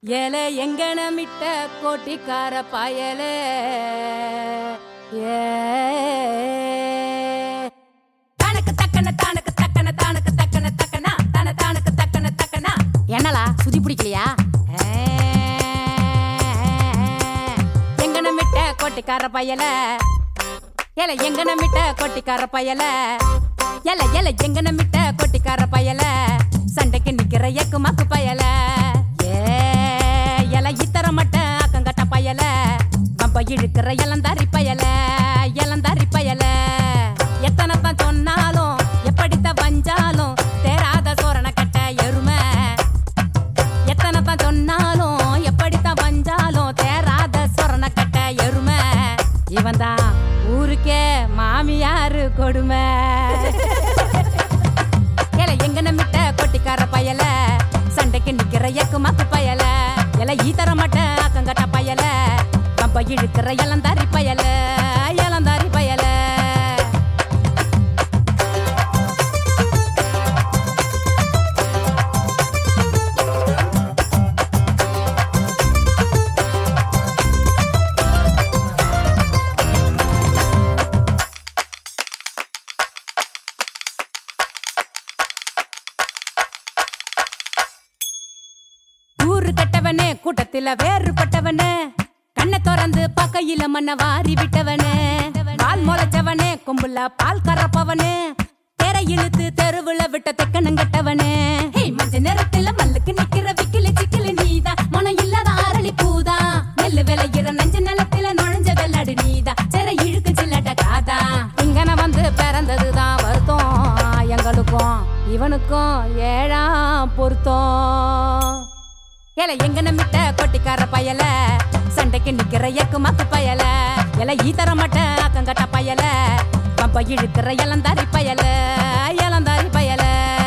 ஏலே எங்கனமிட்ட கோட்டிக்கார பயலே ஏ தானக்கு தக்கன தானக்கு தக்கன தானக்கு தக்கன தக்கனா தான தானக்கு தக்கன தக்கனா என்னலா சுதி பிடிக்கலையா எங்கனமிட்ட கோட்டிக்கார பயல ஏல எங்கனமிட்ட கோட்டிக்கார பயல ஏல ஏல எங்கனமிட்ட கோட்டிக்கார பயல சண்டைக்கு நிக்கிற எக்கு மக்கு பயல ஏ ஏல இத்தர மட்ட அக்கங்கட்ட பயல கம்ப இழுக்கிற இளந்தாரி பயல இளந்தாரி பயல எத்தனை தான் சொன்னாலும் எப்படித்த வஞ்சாலும் தேராத சோரண கட்ட எருமை எத்தனை தான் சொன்னாலும் எப்படித்தான் வந்தாலும் தேராத சொரண கட்ட எருமை இவன் தான் ஊருக்கே மாமியாரு கொடுமை ஏல எங்க நம்பிட்ட கொட்டிக்கார பயல சண்டைக்கு நிக்கிற எக்கு மக்கு பயல எல ஈத்தர மாட்ட அக்கங்கட்ட பயல கம்ப இழுக்கிற இளந்தாரி பயல இளந்தாரி பயல ஊரு கட்டவனே கூட்டத்துல வேறுபட்டவனே கண்ணை திறந்து பக்கையில மண்ண வாரி விட்டவனே பால் முளைச்சவனே கொம்புல பால் கறப்பவனே தெர இழுத்து தெருவுல விட்ட தெக்கனங்கட்டவனே மஞ்ச நேரத்துல மல்லுக்கு நிக்கிற விக்கில சிக்கல நீதான் மனம் இல்லாத அரளி பூதா நெல்லு விளையிற நஞ்ச நிலத்துல நுழைஞ்ச வெள்ளாடு நீதா செர இழுக்கு சில்லட்ட காதா இங்கன வந்து பிறந்ததுதான் வருத்தம் எங்களுக்கும் இவனுக்கும் ஏழாம் பொருத்தம் ஏல எங்க நம்பிட்ட கொட்டிக்கார பயல சண்டைக்கு நிக்கிற எக்கு மக்கு பயல எல ஈத்தர மாட்ட அக்கங்கட்ட பயல கம்ப இழுக்கிற இளந்தாரி பயல இளந்தாரி பயல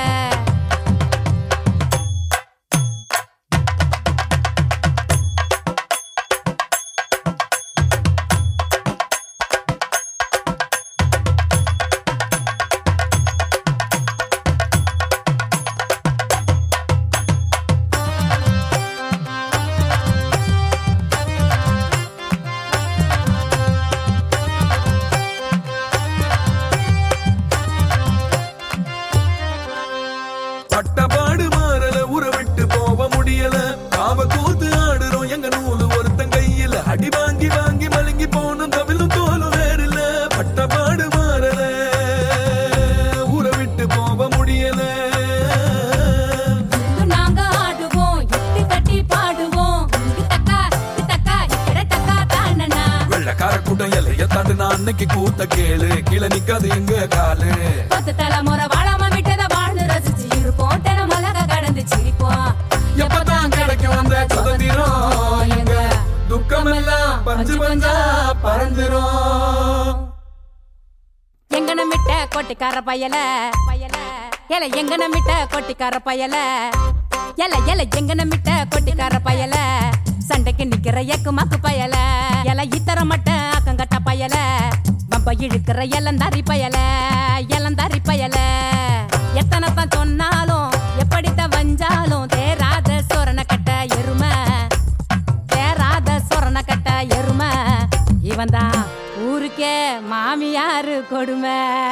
பட்டபாடு மாறல உற விட்டு போக முடியல காவ கூத்து ஆடுறோம் எங்க நூலு ஒருத்தன் கையில அடி வாங்கி வாங்கி மழுங்கி போனும் தவிலும் தோலும் வேறில்ல பட்டபாடு மாறல உற விட்டு போக முடியல நாங்க ஆடுவோம் எட்டு கட்டி பாடுவோம் இத்தக்கா இத்தக்கா இக்கட தக்கா தானனா வெள்ளக்கார கூட்டம் எல்லைய தாண்டு அன்னைக்கு கூத்த கேளு கீழே நிக்காது எங்க காலு பத்து தலைமுறை வாழாம விட்டத வாழ்ந்து ரசிச்சு இருப்போம் தினம் மலக கடந்து சிரிப்போம் எப்பதான் கிடைக்கும் அந்த சுதந்திரம் எங்க துக்கம் எல்லாம் பஞ்சு பஞ்சா பறந்துரும் எங்க நம்பிட்ட கொட்டிக்கார பயல பயல ஏல எங்க நம்பிட்ட கொட்டிக்கார பயல எல எல எங்க நம்பிட்ட கொட்டிக்கார பயல சண்டைக்கு நிக்கிற எக்கு மக்கு பயல எல இத்தர மட்ட அக்கங்கட்ட பயல பம்ப இழுக்கிற இளந்தாரி பயல இளந்தாரி பயல எத்தனை தான் சொன்னாலும் எப்படித்த வஞ்சாலும் தேராத சோரண கட்ட எருமை தேராத சொரண கட்ட எருமை இவன் தான் ஊருக்கே மாமியாரு கொடுமை